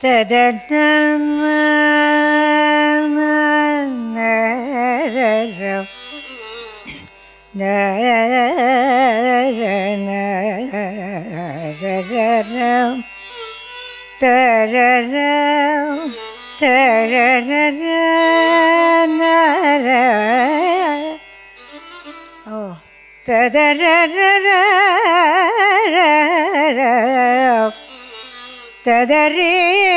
ஓ ததர ததரே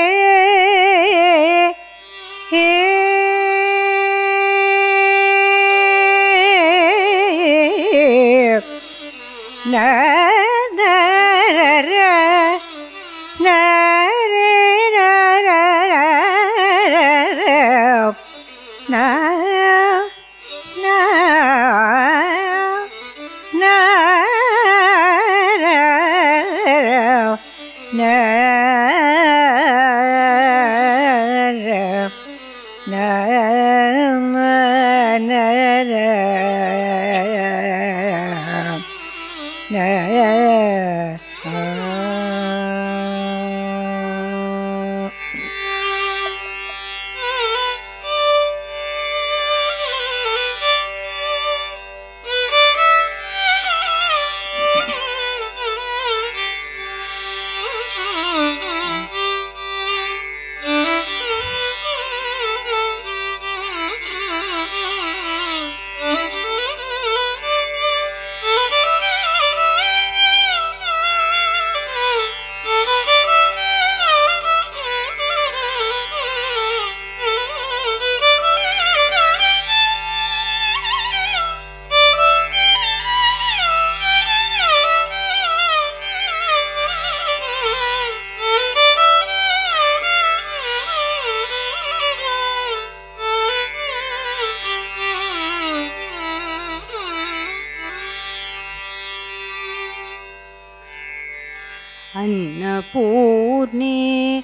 अन्नपूर्णे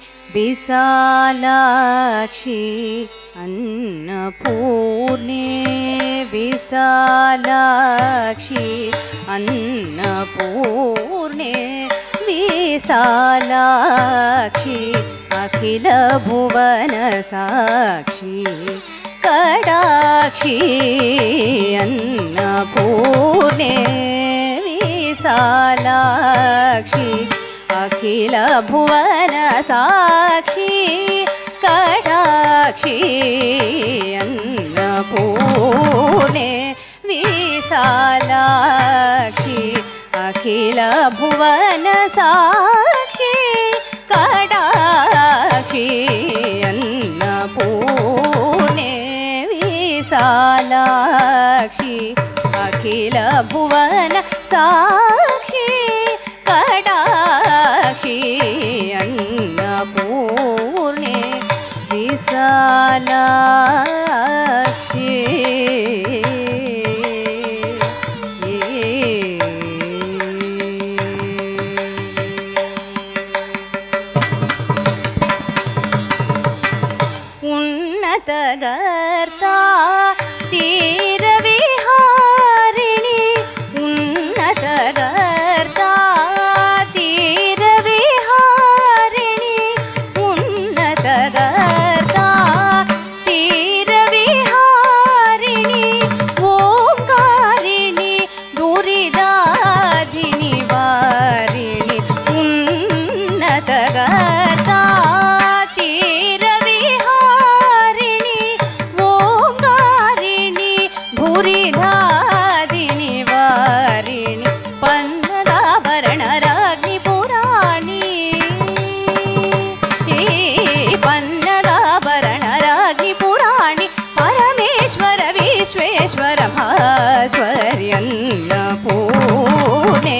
विशालाक्षि अन्नपूर्णे विशालाक्षि अन्नपूर्णे विशालाक्षि अखिलभुवनसाक्षि कडाक्षि अन्नपूर्णे विशालाक्षि अखिल भुवन साक्षी कडाक्षी अन्नपूर्णे विशालाक्षी अखिल भुवन साक्षी कडाक्षी अन्नपूर्णे विशालाक्षी अखिल भुवन साक्षी कडाक्षी अन्नपूर्णे विशालाक्षी उन्नतगर्ता तीरविहारिणि उन्नतगर्ता तीरविहारिणि उन्नतगर्ता तीरविहारिणि ओङ्कारिणि दुरिदाधिनि वारिणि उन्नतगर्ता तीरविहारिणि ओङ्कारिणि भुरिधादिनि वारिणि पन्नगाभरणराज्ञि पुराणि ಈ ಪನ್ನಗಾಭರಣರಾಗಿ ಪುರಾಣಿ ಪರಮೇಶ್ವರ ವಿಶ್ವೇಶ್ವರ ಭಾಸ್ವರ್ಯನ್ನ ಪೂರ್ಣೆ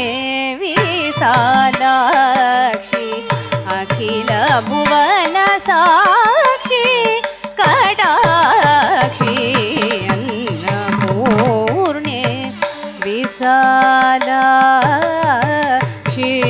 ವಿಶಾಲಾಕ್ಷಿ ಅಖಿಲ ಭುವನ ಸಾಕ್ಷಿ ಕಟಾಕ್ಷಿ ಅನ್ನ ಪೂರ್ಣೆ ವಿಶಾಲಾಕ್ಷಿ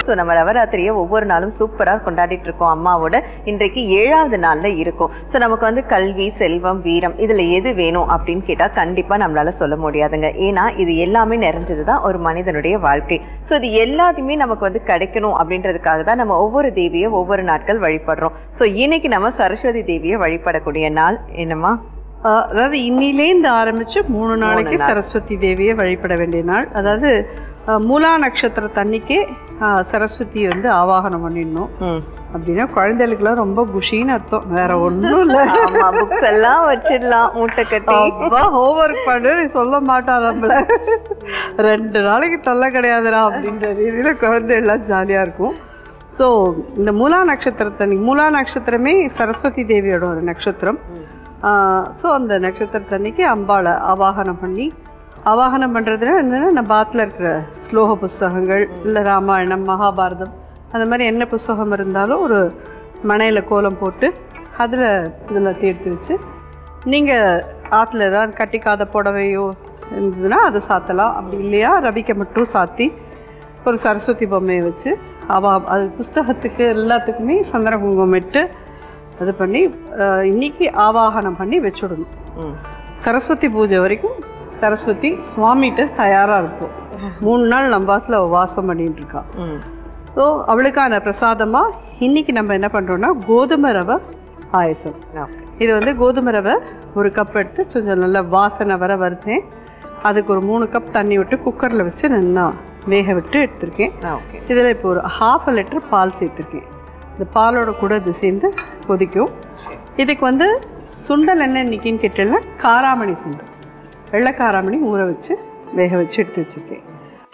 ஸோ நம்ம நவராத்திரியை ஒவ்வொரு நாளும் சூப்பராக கொண்டாடிட்டு இருக்கோம் அம்மாவோட இன்றைக்கு ஏழாவது நாளில் இருக்கும் ஸோ நமக்கு வந்து கல்வி செல்வம் வீரம் இதில் எது வேணும் அப்படின்னு கேட்டால் கண்டிப்பாக நம்மளால சொல்ல முடியாதுங்க ஏன்னா இது எல்லாமே நிறைஞ்சது தான் ஒரு மனிதனுடைய வாழ்க்கை ஸோ இது எல்லாத்தையுமே நமக்கு வந்து கிடைக்கணும் அப்படின்றதுக்காக தான் நம்ம ஒவ்வொரு தேவியை ஒவ்வொரு நாட்கள் வழிபடுறோம் ஸோ இன்னைக்கு நம்ம சரஸ்வதி தேவியை வழிபடக்கூடிய நாள் என்னம்மா ஆஹ் அதாவது இன்னிலேருந்து ஆரம்பிச்சு மூணு நாளைக்கு நாள். சரஸ்வதி தேவியை வழிபட வேண்டிய நாள் அதாவது ஆஹ் மூலா நட்சத்திரத்தன்னைக்கே ஆஹ் சரஸ்வதி வந்து ஆவாகனம் பண்ணிடணும் ம் அப்படின்னா குழந்தைகளுக்குலாம் ரொம்ப குஷின்னு அர்த்தம் வேற ஒன்றும் இல்லை ஆமா புக்ஸ் எல்லாம் வச்சிடலாம் மூட்டை கட்டி அப்பா ஹோம்ஒர்க் பண்ணு நீ சொல்ல மாட்டா நம்மள ரெண்டு நாளைக்கு தொல்லை கிடையாதுடா அப்படின்ற ரீதியில் குழந்தை எல்லாம் ஜாலியாக இருக்கும் ஸோ இந்த மூலா நட்சத்திரத்தன்னைக்கு மூலா நட்சத்திரமே சரஸ்வதி தேவியோட ஒரு நட்சத்திரம் ஸோ அந்த நட்சத்திரத்தன்னைக்கு அம்பாளை ஆவாகனம் பண்ணி ஆவாகனம் பண்ணுறதுனா என்னென்னா நம்ம பாத்தில் இருக்கிற ஸ்லோக புஸ்தகங்கள் இல்லை ராமாயணம் மகாபாரதம் அந்த மாதிரி என்ன புஸ்தகம் இருந்தாலும் ஒரு மனையில் கோலம் போட்டு அதில் இதில் தீர்த்து வச்சு நீங்கள் ஆற்றுல ஏதாவது கட்டிக்காத புடவையோ இருந்ததுன்னா அதை சாத்தலாம் அப்படி இல்லையா ரவிக்கை மட்டும் சாத்தி ஒரு சரஸ்வதி பொம்மையை வச்சு அவ அது புஸ்தகத்துக்கு எல்லாத்துக்குமே சந்திர குங்குமம் இட்டு இது பண்ணி அஹ், இன்னைக்கு ஆவாகனம் பண்ணி வச்சுடணும் ம். சரஸ்வதி பூஜை வரைக்கும் சரஸ்வதி சுவாமிகிட்ட தயாராக இருக்கும் மூணு நாள் நம்ம வாசல அவ வாசம் பண்ணிட்டு இருக்கா ம். ஸோ அவளுக்கான பிரசாதமாக இன்னைக்கு நம்ம என்ன பண்ணுறோம்னா கோதுமை ரவை பாயசம் Okay. இது வந்து கோதுமை ரவை ஒரு கப் எடுத்து கொஞ்சம் நல்லா வாசனை வர வருதேன் அதுக்கு ஒரு மூணு கப் தண்ணி விட்டு குக்கரில் வச்சு நல்லா வேக விட்டு எடுத்திருக்கேன் ஓகே இதில் இப்போ ஒரு ஹாஃப் அ லிட்டர் பால் சேர்த்துருக்கேன் இந்த பாலோட கூட இது சேர்ந்து கொதிக்கும் இதுக்கு வந்து சுண்டல் என்ன இன்னைக்குன்னு கேட்டேன்னா காராமணி சுண்டல் வெள்ளை காராமணி ஊற வச்சு வேக வச்சு எடுத்து வச்சுருக்கேன்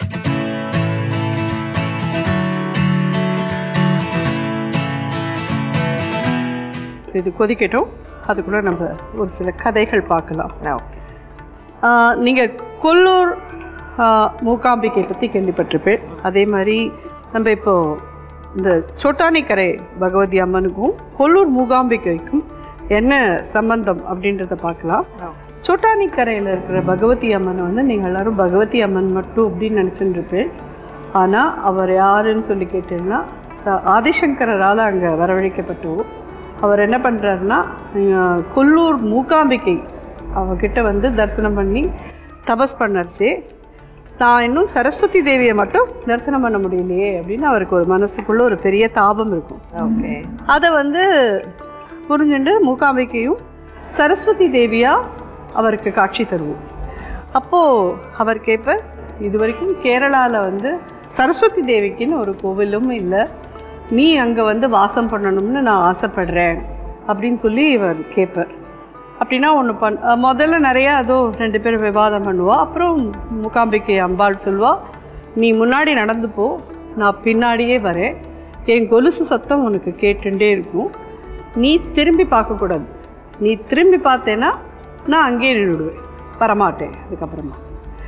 ஸோ இது கொதிக்கட்டும் அதுக்குள்ள நம்ம ஒரு சில கதைகள் பார்க்கலாம் ஓகே நீங்கள் கொல்லூர் ஆஹ், மூகாம்பிகை பற்றி கேள்விப்பட்டிருப்பேன் அதே மாதிரி நம்ம இப்போ இந்த சோட்டானிக்கரை பகவதி அம்மனுக்கும் கொல்லூர் மூகாம்பிகைக்கும் என்ன சம்பந்தம் அப்படின்றத பார்க்கலாம் சோட்டானிக்கரையில் இருக்கிற பகவதி அம்மன் வந்து நீங்கள் எல்லாரும் பகவதி அம்மன் மட்டும் அப்படின்னு நினச்சிட்டு இருப்பேன் ஆனால் அவர் யாருன்னு சொல்லி கேட்டீங்கன்னா அஹ், ஆதிசங்கரால் அங்கே வரவழைக்கப்பட்டோம் அவர் என்ன பண்ணுறாருன்னா கொல்லூர் மூகாம்பிகை அவகிட்ட வந்து தரிசனம் பண்ணி தபஸ் பண்ணர்ச்சே நான் இன்னும் சரஸ்வதி தேவியை மட்டும் தரிசனம் பண்ண முடியலையே அப்படின்னு அவருக்கு ஒரு மனசுக்குள்ள ஒரு பெரிய தாபம் இருக்கும் ஓகே அதை வந்து புரிஞ்சுண்டு மூகாம்பிகையும் சரஸ்வதி தேவியா அவருக்கு காட்சி தருவோம் அப்போது அவர் கேட்ப இது வரைக்கும் கேரளாவில் வந்து சரஸ்வதி தேவிக்குன்னு ஒரு கோவிலும் இல்லை நீ அங்கே வந்து வாசம் பண்ணணும்னு நான் ஆசைப்படுறேன் அப்படின்னு சொல்லி இவர் கேட்பார் அப்படின்னா ஒன்று பண் அஹ் முதல்ல நிறையா அதோ ரெண்டு பேரும் விவாதம் பண்ணுவா அப்புறம் மூகாம்பிகை அம்பாள் சொல்வா நீ முன்னாடி நடந்து போ நான் பின்னாடியே வரேன் என் கொலுசு சத்தம் உனக்கு கேட்டுட்டே இருக்கும் நீ திரும்பி பார்க்கக்கூடாது நீ திரும்பி பார்த்தேன்னா நான் அங்கேயே நின்றுடுவேன் வரமாட்டேன் அதுக்கப்புறமா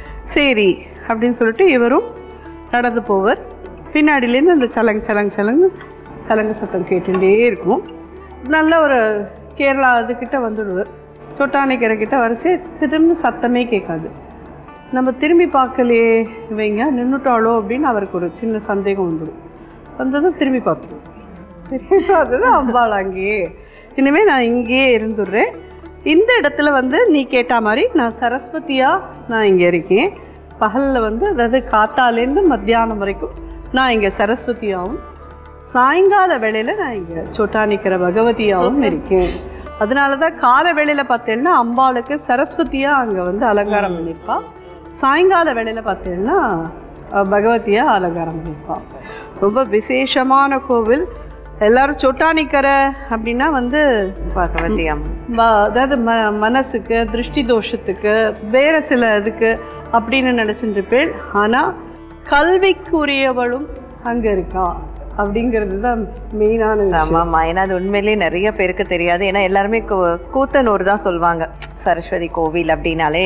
சரி அப்படின்னு சொல்லிட்டு இவரும் நடந்து போவர் பின்னாடிலேருந்து அந்த சலங் சலங் சலங்கு சலங்கு சத்தம் கேட்டுட்டே இருக்கும் நல்ல ஒரு கேரளா அதுக்கிட்ட வந்துடுவார் சொட்டானிக்கரை கிட்ட வரைச்சி திரும்பி சத்தமே கேட்காது நம்ம திரும்பி பார்க்கலையே இவங்க நின்றுட்டாளோ அப்படின்னு அவருக்கு ஒரு சின்ன சந்தேகம் வந்துடும் வந்ததும் திரும்பி பார்த்துருவோம் திரும்பி பார்த்ததும் அம்பாள் அங்கேயே இனிமேல் நான் இங்கேயே இருந்துடுறேன் இந்த இடத்துல வந்து நீ கேட்ட மாதிரி நான் சரஸ்வதியாக நான் இங்கே இருக்கேன் பகலில் வந்து அதாவது காத்தாலேருந்து மத்தியானம் வரைக்கும் நான் இங்கே சரஸ்வதியாகவும் சாயங்கால வேளையில் நான் இங்கே சொட்டானிக்கிற பகவதியாகவும் இருக்கேன் அதனால தான் கால வேளையில் பார்த்தேன்னா அம்பாளுக்கு சரஸ்வதியாக அங்கே வந்து அலங்காரம் பண்ணியிருப்பா சாயங்கால வேளையில் பார்த்தேன்னா அஹ், பகவதியா அலங்காரம் பண்ணியிருப்பா ரொம்ப விசேஷமான கோவில் எல்லாரும் சொட்டானிக்கரை அப்படின்னா வந்து பகவதி அம்மன் ம- அதாவது ம மனசுக்கு திருஷ்டி தோஷத்துக்கு வேறு சில இதுக்கு அப்படின்னு நினச்சிட்டு இருப்பேன் ஆனால் கல்விக்குரியவளும் அங்கே இருக்கா அப்படிங்கிறது தான் மெயினான விஷயம் ஆமாம்மா ஏன்னா அது உண்மையிலேயே நிறைய பேருக்கு தெரியாது ஏன்னா எல்லாருமே கூ- கூத்தனூர் தான் சொல்லுவாங்க சரஸ்வதி கோவில் அப்படின்னாலே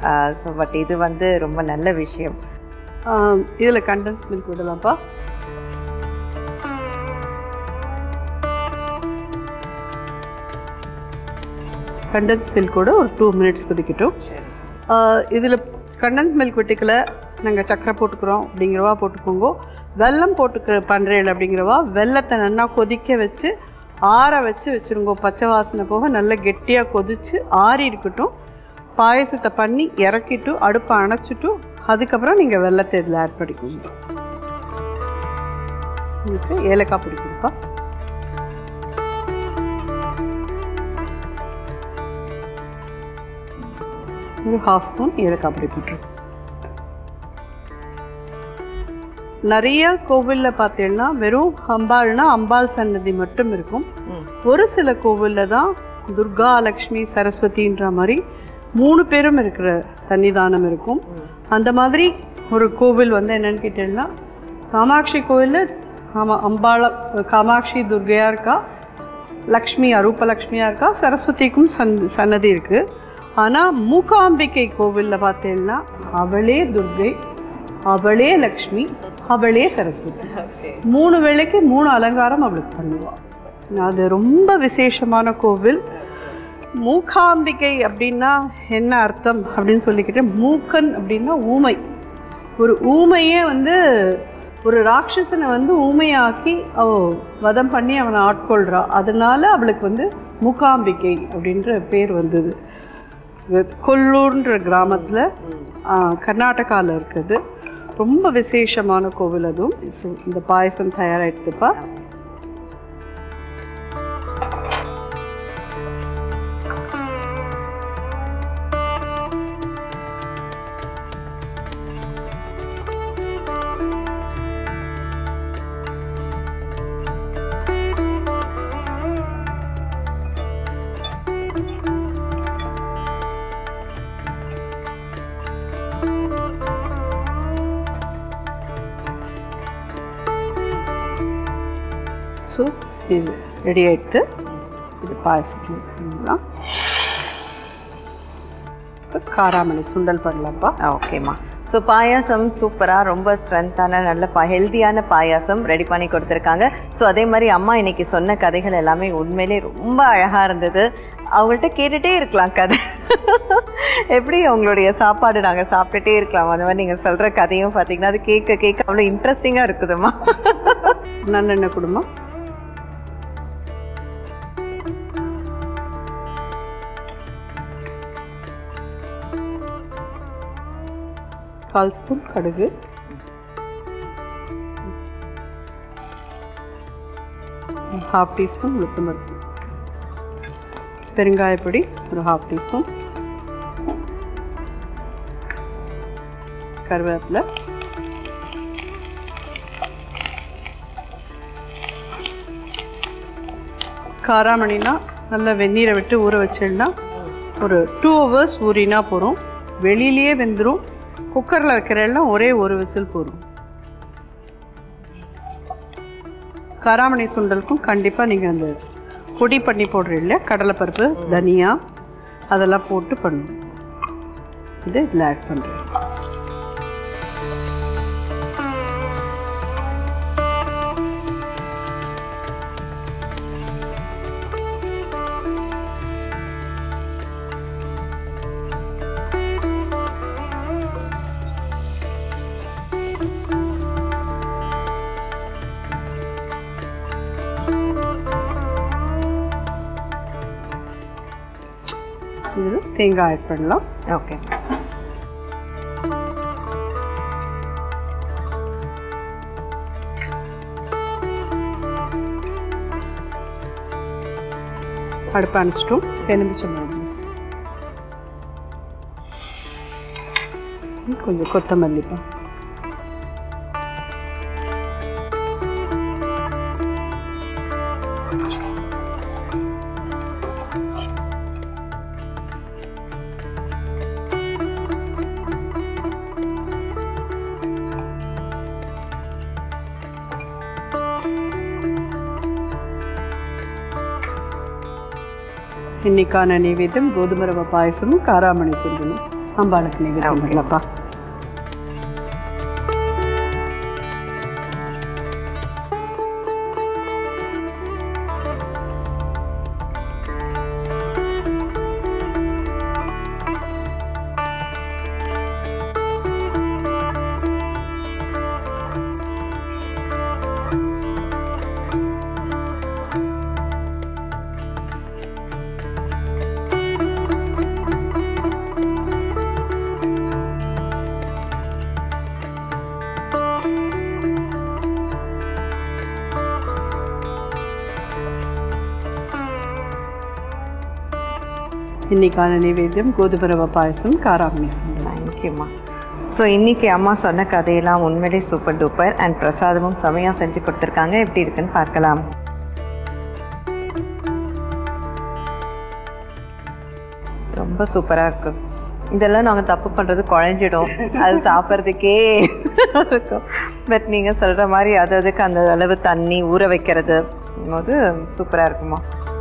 பட் இது வந்து ரொம்ப நல்ல விஷயம் இதில் கண்டன்ஸ் மில்க் விடலாம்ப்பா கண்டன்ஸ் மில்க் கூட ஒரு டூ மினிட்ஸ் கொதிக்கட்டும் இதில் கண்டன்ஸ் மில்க் விட்டுக்கல நாங்கள் சக்கரை போட்டுக்கிறோம் அப்படிங்கிறவா போட்டுக்கோங்க வெல்லம் போட்டு பண்ணுறேன் அப்படிங்கிறவா வெல்லத்தை நல்லா கொதிக்க வச்சு ஆற வச்சு வச்சுருங்க பச்சை வாசனை போக நல்லா கெட்டியாக கொதிச்சு ஆறி இருக்கட்டும் பாயசத்தை பண்ணி இறக்கிட்டு அடுப்பை அணைச்சிட்டு அதுக்கப்புறம் நீங்கள் வெல்லத்தை இதில் ஆட் பண்ணிக்கோங்க இதுக்கு ஏலக்காய் பொடி கொடுப்பா ஒரு ஹாஃப் ஸ்பூன் ஏலக்காய் பொடி போட்டுருக்கோம் நிறைய கோவிலில் பார்த்தீங்கன்னா வெறும் அம்பாள்னா அம்பாள் சன்னதி மட்டும் இருக்கும் ஒரு சில கோவிலில் தான் துர்கா லக்ஷ்மி சரஸ்வதின்ற மாதிரி மூணு பேரும் இருக்கிற சன்னிதானம் இருக்கும் அந்த மாதிரி ஒரு கோவில் வந்து என்னன்னு கேட்டீங்கன்னா காமாட்சி கோவிலில் ஆமாம் அம்பாள காமாட்சி துர்கையாக இருக்கா லக்ஷ்மி அரூபலக்ஷ்மியாக இருக்கா சரஸ்வதிக்கும் சன் சன்னதி இருக்குது ஆனால் மூகாம்பிகை கோவிலில் பார்த்தீங்கன்னா அவளே துர்கை அவளே லக்ஷ்மி அவளே சரஸ்வதி மூணு வேளைக்கு மூணு அலங்காரம் அவளுக்கு பண்ணுவாள் அது ரொம்ப விசேஷமான கோவில் மூகாம்பிகை அப்படின்னா என்ன அர்த்தம் அப்படின்னு சொல்லிக்கிட்டு மூக்கன் அப்படின்னா ஊமை ஒரு ஊமையே வந்து ஒரு ராட்சசனை வந்து ஊமையாக்கி அவ வதம் பண்ணி அவனை ஆட்கொள்றா அதனால அவளுக்கு வந்து மூகாம்பிகை அப்படின்ற பேர் வந்தது இது கொல்லூர்ன்ற கிராமத்தில் கர்நாடகாவில் இருக்குது ரொம்ப விசேஷமான கோவில் அதுவும் ஸோ இந்த பாயசம் தயாராகிடுதுப்பா ஸோ இது ரெடி ஆகிடுது இது பாயசத்தில் பண்ணிடலாம் இப்போ காராமணி சுண்டல் பண்ணலாம்ப்பா ஓகேம்மா ஸோ பாயாசம் சூப்பராக ரொம்ப ஸ்ட்ரென்த்தான நல்ல பா ஹெல்த்தியான பாயாசம் ரெடி பண்ணி கொடுத்துருக்காங்க ஸோ அதே மாதிரி அம்மா இன்னைக்கு சொன்ன கதைகள் எல்லாமே உண்மையிலே ரொம்ப அழகாக இருந்தது அவங்கள்ட்ட கேட்டுகிட்டே இருக்கலாம் கதை எப்படி அவங்களுடைய சாப்பாடு நாங்கள் சாப்பிட்டுட்டே இருக்கலாம் அந்த மாதிரி நீங்கள் சொல்கிற கதையும் பார்த்தீங்கன்னா அது கேட்க கேட்க அவ்வளோ இன்ட்ரெஸ்டிங்காக இருக்குதுமா நல்லெண்ணெய் குடும்பம் கால் ஸ்பூன் கடுகு ஹாஃப் டீஸ்பூன் உளுத்தம்பருப்பு பெருங்காயப்பொடி ஒரு ஹாஃப் டீஸ்பூன் கருவேப்பிலை காராமணினா நல்லா வெந்நீரை விட்டு ஊற வச்சிடலாம் ஒரு டூ ஹவர்ஸ் ஊறினா போகிறோம் வெளியிலேயே வெந்துடும் குக்கரில் வைக்கிறதெல்லாம் ஒரே ஒரு விசில் போதும் காராமணி சுண்டலுக்கும் கண்டிப்பாக நீங்கள் அந்த பொடி பண்ணி போடுறீங்க கடலைப்பருப்பு தனியா அதெல்லாம் போட்டு பண்ணணும் இது இதில் ஆட் பண்ணுறேன் இது தேங்காய் ஆட் பண்ணலாம் ஓகே அடுப்பு அணைச்சிட்டோம் எலுமிச்சம்பழம் ஜூஸ் கொஞ்சம் கொத்தமல்லிப்பா இன்னைக்கான நைவேத்தியம் கோதுமை ரவை பாயசமும் காராமணி சுண்டலும் அம்பாளுக்கு நைவேத்தியம் பண்ணலப்பா இன்னைக்கான நைவேத்தியம் கோதுமை ரவை பாயசம் காராமணி சாதம் தேங்க்யூம்மா ஸோ இன்னைக்கு அம்மா சொன்ன கதையெல்லாம் உண்மையிலே சூப்பர் டூப்பர் அண்ட் பிரசாதமும் செமையாக செஞ்சு கொடுத்துருக்காங்க எப்படி இருக்குன்னு பார்க்கலாம் ரொம்ப சூப்பராக இருக்கு இதெல்லாம் நாங்கள் தப்பு பண்ணுறது குழஞ்சிடும் அது சாப்பிட்றதுக்கே இருக்கும் பட் நீங்கள் சொல்கிற மாதிரி அது அதுக்கு அந்த அளவு தண்ணி ஊற வைக்கிறது போது சூப்பராக இருக்குமா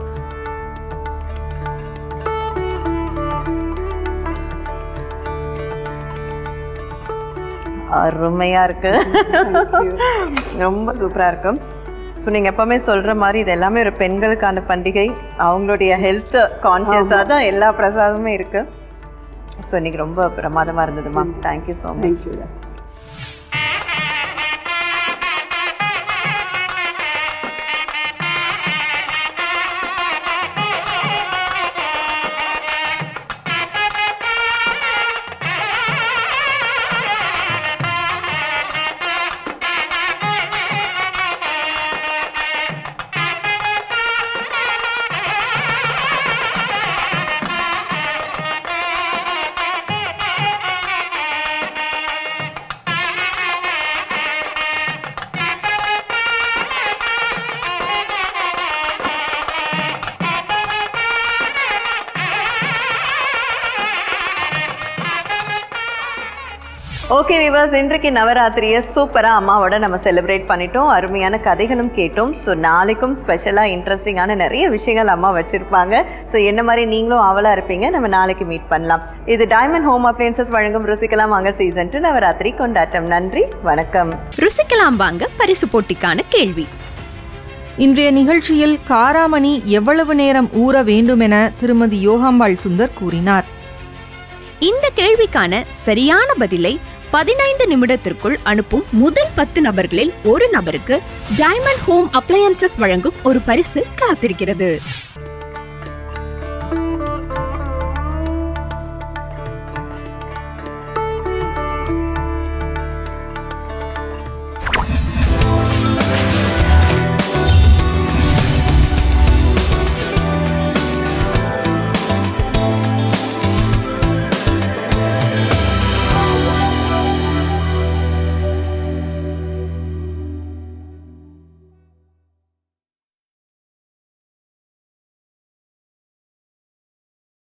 அருமையா இருக்கு ரொம்ப சூப்பரா இருக்கும் ஸோ நீங்க எப்பவுமே சொல்ற மாதிரி இது எல்லாமே ஒரு பெண்களுக்கான பண்டிகை அவங்களுடைய ஹெல்த் கான்சியஸாக தான் எல்லா பிரசாதமுமே இருக்கு ஸோ இன்னைக்கு ரொம்ப பிரமாதமா இருந்தது ma'am thank you so much thank you okay விவாஸ் இன்றைக்கு நவராத்திரியை சூப்பராக அம்மாவோட நம்ம செலிப்ரேட் பண்ணிட்டோம் அருமையான கதைகளும் கேட்டோம் ஸோ நாளைக்கும் ஸ்பெஷலாக இன்ட்ரெஸ்டிங்கான நிறைய விஷயங்கள் அம்மா வச்சுருப்பாங்க ஸோ என்ன மாதிரி நீங்களும் ஆவலாக இருப்பீங்க நம்ம நாளைக்கு மீட் பண்ணலாம் இது டைமண்ட் ஹோம் அப்ளையன்சஸ் வழங்கும் ருசிக்கலாம் வாங்க சீசன் டூ நவராத்திரி கொண்டாட்டம் நன்றி வணக்கம் ருசிக்கலாம் வாங்க பரிசு போட்டிக்கான கேள்வி இன்றைய நிகழ்ச்சியில் காராமணி எவ்வளவு நேரம் ஊற வேண்டுமென திருமதி யோகாம்பாள் சுந்தர் கூறினார் இந்த கேள்விக்கான சரியான பதிலை பதினைந்து நிமிடத்திற்குள் அனுப்பும் முதல் பத்து நபர்களில் ஒரு நபருக்கு டைமண்ட் ஹோம் அப்ளையன்சஸ் வழங்கும் ஒரு பரிசு காத்திருக்கிறது